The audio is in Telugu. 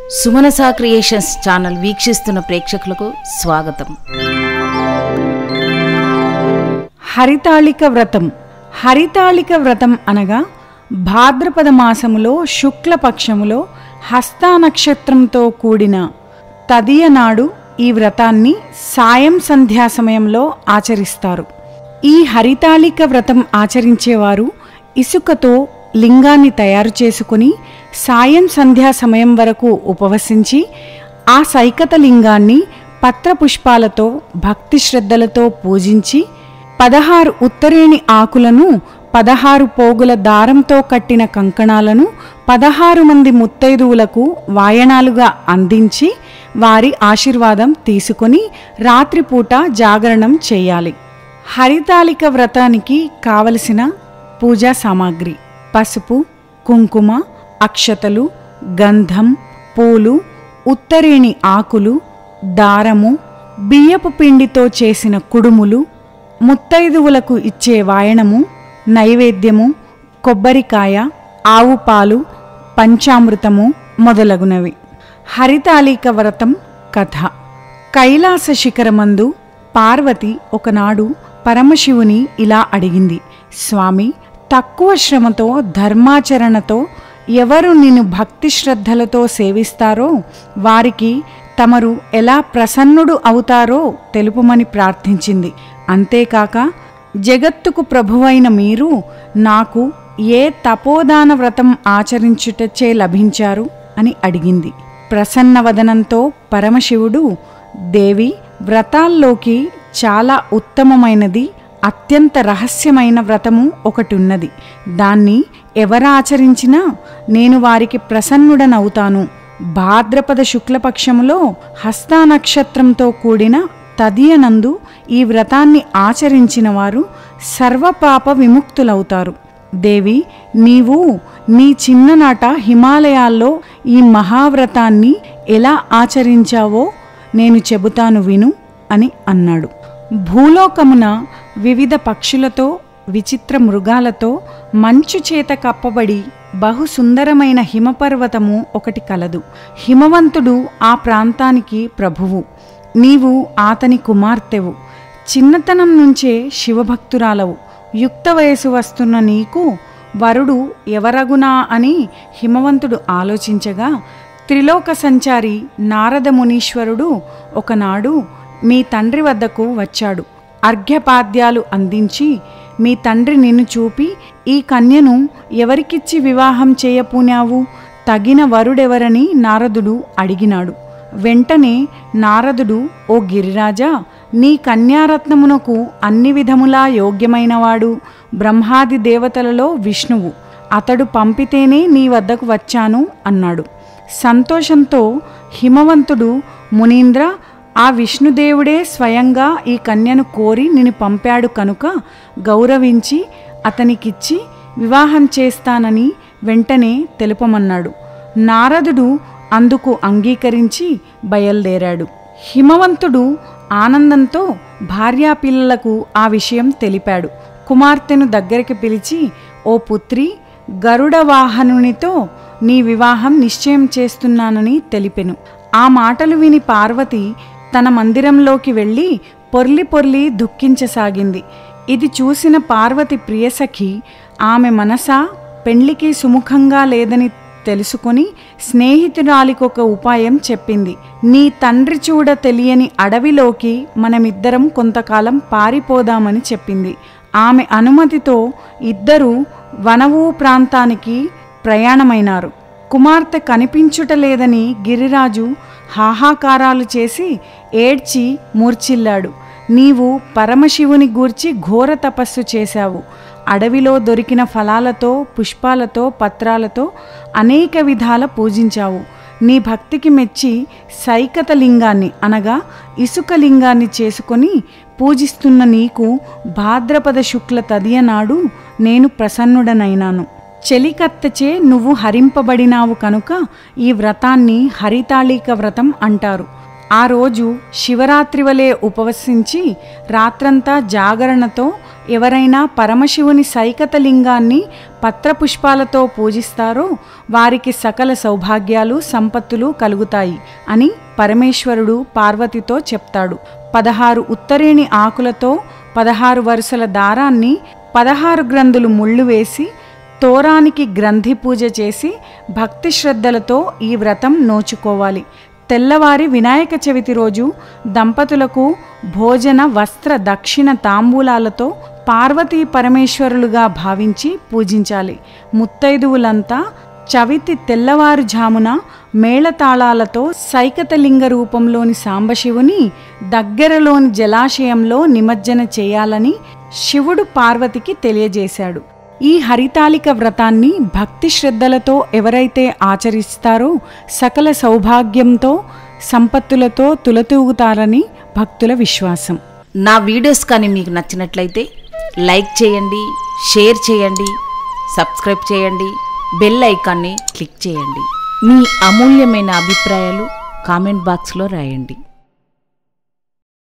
సుమనసా క్రియేషన్స్ ఛానల్ వీక్షిస్తున్న ప్రేక్షకులకు స్వాగతం హరితాళిక వ్రతం హరితాళిక వ్రతం అనగా భాద్రపద మాసములో శుక్లపక్షములో హస్తా నక్షత్రంతో కూడిన తదియ నాడు ఈ వ్రతాన్ని సాయం సంధ్యా సమయంలో ఆచరిస్తారు ఈ హరితాళిక వ్రతం ఆచరించేవారు ఇసుకతో లింగాన్ని తయారు చేసుకుని సాయం సంధ్యా సమయం వరకు ఉపవసించి ఆ సైకత లింగాన్ని పత్రపుష్పాలతో భక్తి శ్రద్ధలతో పూజించి పదహారు ఉత్తరేణి ఆకులను పదహారు పోగుల దారంతో కట్టిన కంకణాలను పదహారు మంది ముత్తైదువులకు వాయనాలుగా అందించి వారి ఆశీర్వాదం తీసుకొని రాత్రిపూట జాగరణం చేయాలి హరితాళిక వ్రతానికి కావలసిన పూజా సామాగ్రి పసుపు కుంకుమ అక్షతలు గంధం పూలు ఉత్తరేణి ఆకులు దారము బియ్యపు పిండితో చేసిన కుడుములు ముత్తైదువులకు ఇచ్చే వాయనము నైవేద్యము కొబ్బరికాయ ఆవు పాలు పంచామృతము మొదలగునవి హరితాళిక వ్రతం కథ కైలాస శిఖరమందు పార్వతి ఒకనాడు పరమశివుని ఇలా అడిగింది స్వామి తక్కువ శ్రమతో ధర్మాచరణతో ఎవరు నిన్ను భక్తి శ్రద్ధలతో సేవిస్తారో వారికి తమరు ఎలా ప్రసన్నుడు అవుతారో తెలుపమని ప్రార్థించింది అంతేకాక జగత్తుకు ప్రభువైన మీరు నాకు ఏ తపోదాన వ్రతం ఆచరించుటచే లభించారు అని అడిగింది ప్రసన్నవదనంతో పరమశివుడు దేవి వ్రతాల్లోకి చాలా ఉత్తమమైనది అత్యంత రహస్యమైన వ్రతము ఒకటి ఉన్నది దాన్ని ఎవరాచరించినా నేను వారికి ప్రసన్నుడనవుతాను భాద్రపద శుక్లపక్షములో హస్తా నక్షత్రంతో కూడిన తదియనందు ఈ వ్రతాన్ని ఆచరించిన వారు సర్వపాప విముక్తులవుతారు దేవి నీవు నీ చిన్ననాట హిమాలయాల్లో ఈ మహావ్రతాన్ని ఎలా ఆచరించావో నేను చెబుతాను విను అని అన్నాడు భూలోకమున వివిధ పక్షులతో విచిత్ర మృగాలతో మంచు చేత కప్పబడి బహు సుందరమైన హిమపర్వతము ఒకటి కలదు హిమవంతుడు ఆ ప్రాంతానికి ప్రభువు నీవు అతని కుమార్తెవు చిన్నతనం నుంచే శివభక్తురాలవు యుక్త వయసు వస్తున్న నీకు వరుడు ఎవరగునా అని హిమవంతుడు ఆలోచించగా త్రిలోక సంచారి నారద మునీశ్వరుడు ఒకనాడు మీ తండ్రి వద్దకు వచ్చాడు అర్ఘ్యపాద్యాలు అందించి మీ తండ్రి నిన్ను చూపి ఈ కన్యను ఎవరికిచ్చి వివాహం చేయపూనావు తగిన వరుడెవరని నారదుడు అడిగినాడు వెంటనే నారదుడు ఓ గిరిరాజా నీ కన్యారత్నమునకు అన్ని విధములా యోగ్యమైనవాడు బ్రహ్మాది దేవతలలో విష్ణువు అతడు పంపితేనే నీ వద్దకు వచ్చాను అన్నాడు సంతోషంతో హిమవంతుడు మునీంద్ర ఆ విష్ణుదేవుడే స్వయంగా ఈ కన్యను కోరి నిన్ను పంపాడు కనుక గౌరవించి అతనికిచ్చి వివాహం చేస్తానని వెంటనే తెలుపమన్నాడు నారదుడు అందుకు అంగీకరించి బయలుదేరాడు హిమవంతుడు ఆనందంతో భార్యాపిల్లలకు ఆ విషయం తెలిపాడు కుమార్తెను దగ్గరికి పిలిచి ఓ పుత్రి గరుడ వాహనునితో నీ వివాహం నిశ్చయం చేస్తున్నానని తెలిపెను ఆ మాటలు విని పార్వతి తన మందిరంలోకి వెళ్ళి పొర్లి పొర్లి దుఃఖించసాగింది ఇది చూసిన పార్వతి ప్రియసఖి ఆమె మనస పెండ్లికి సుముఖంగా లేదని తెలుసుకొని స్నేహితురాలికొక ఉపాయం చెప్పింది నీ తండ్రి చూడ తెలియని అడవిలోకి మనమిద్దరం కొంతకాలం పారిపోదామని చెప్పింది ఆమె అనుమతితో ఇద్దరూ వనవు ప్రాంతానికి ప్రయాణమైనారు కుమార్తె కనిపించుటలేదని గిరిరాజు హాహాకారాలు చేసి ఏడ్చి మూర్చిల్లాడు నీవు పరమశివుని గూర్చి ఘోర తపస్సు చేశావు అడవిలో దొరికిన ఫలాలతో పుష్పాలతో పత్రాలతో అనేక విధాల పూజించావు నీ భక్తికి మెచ్చి సైకత లింగాన్ని అనగా ఇసుక లింగాన్ని చేసుకొని పూజిస్తున్న నీకు భాద్రపద శుక్ల తదియనాడు నేను ప్రసన్నుడనైనాను చెలికత్తచే నువ్వు హరింపబడినావు కనుక ఈ వ్రతాన్ని హరితాళిక వ్రతం అంటారు ఆ రోజు శివరాత్రి వలె ఉపవసించి రాత్రంతా జాగరణతో ఎవరైనా పరమశివుని సైకత లింగాన్ని పత్రపుష్పాలతో పూజిస్తారో వారికి సకల సౌభాగ్యాలు సంపత్తులు కలుగుతాయి అని పరమేశ్వరుడు పార్వతితో చెప్తాడు పదహారు ఉత్తరేణి ఆకులతో పదహారు వరుసల దారాన్ని పదహారు గ్రంథులు ముళ్ళు వేసి తోరానికి గ్రంథి పూజ చేసి భక్తి శ్రద్ధలతో ఈ వ్రతం నోచుకోవాలి తెల్లవారి వినాయక చవితి రోజు దంపతులకు భోజన వస్త్ర దక్షిణ తాంబూలాలతో పార్వతీ పరమేశ్వరులుగా భావించి పూజించాలి ముత్తైదువులంతా చవితి తెల్లవారుజామున మేళతాళాలతో సైకతలింగ రూపంలోని సాంబశివుని దగ్గరలోని జలాశయంలో నిమజ్జన చేయాలని శివుడు పార్వతికి తెలియజేశాడు ఈ హరితాళిక వ్రతాన్ని భక్తి శ్రద్ధలతో ఎవరైతే ఆచరిస్తారో సకల సౌభాగ్యంతో సంపత్తులతో తులతూగుతారని భక్తుల విశ్వాసం నా వీడియోస్ కానీ మీకు నచ్చినట్లయితే లైక్ చేయండి షేర్ చేయండి సబ్స్క్రైబ్ చేయండి బెల్ ఐకాన్ని క్లిక్ చేయండి మీ అమూల్యమైన అభిప్రాయాలు కామెంట్ బాక్స్లో రాయండి